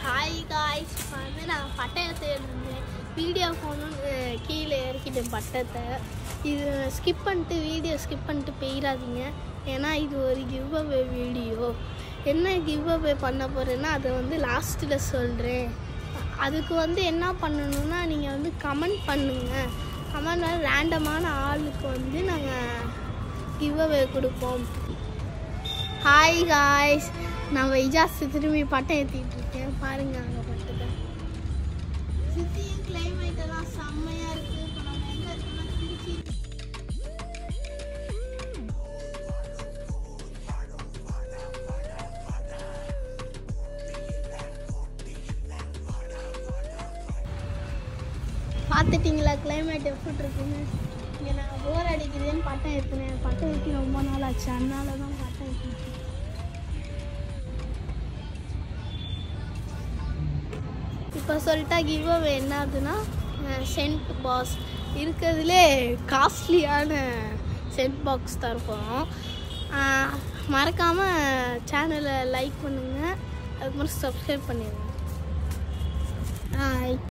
hi guys இப்போ வந்து நான் பட்டயத்தை இருந்தேன் வீடியோ போகணுன்னு கீழே இறக்கிட்டேன் பட்டத்தை இது ஸ்கிப் பண்ணிட்டு வீடியோ ஸ்கிப் பண்ணிட்டு போயிடாதீங்க ஏன்னா இது ஒரு கிவ் அவே வீடியோ என்ன கிவ் அவே பண்ண போகிறேன்னா அதை வந்து லாஸ்ட்டில் சொல்கிறேன் அதுக்கு வந்து என்ன பண்ணணும்னா நீங்கள் வந்து கமெண்ட் பண்ணுங்கள் கமெண்ட் ரேண்டமான ஆளுக்கு வந்து நாங்கள் கிவ் அவே கொடுப்போம் ஹாய் காய்ஸ் நான் வைஜாஸ் திரும்பி பட்டம் ஏற்றிட்டு இருக்கேன் பாருங்க அங்கே பட்டத்தை சுற்றியும் கிளைமேட் எல்லாம் செம்மையாக இருக்குது இப்போ நம்ம எங்கே இருக்கோம்னா திருச்சி பார்த்துட்டிங்களா கிளைமேட் எப்படி இருக்குன்னு இங்கே நான் போர் அடிக்குதுன்னு பட்டம் ஏற்றினேன் பட்டம் ஏற்றி ரொம்ப நாள் ஆச்சு அதனால தான் பட்டம் ஏற்றினேன் இப்போ சொல்லிட்டா கிவ் அவே என்னதுன்னா சென்ட் பாக்ஸ் இருக்கிறதுலே காஸ்ட்லியான சென்ட் பாக்ஸ் தரப்போகிறோம் மறக்காமல் சேனலை லைக் பண்ணுங்கள் அதுக்கப்புறம் சப்ஸ்கிரைப் பண்ணிடுங்க ஹாய்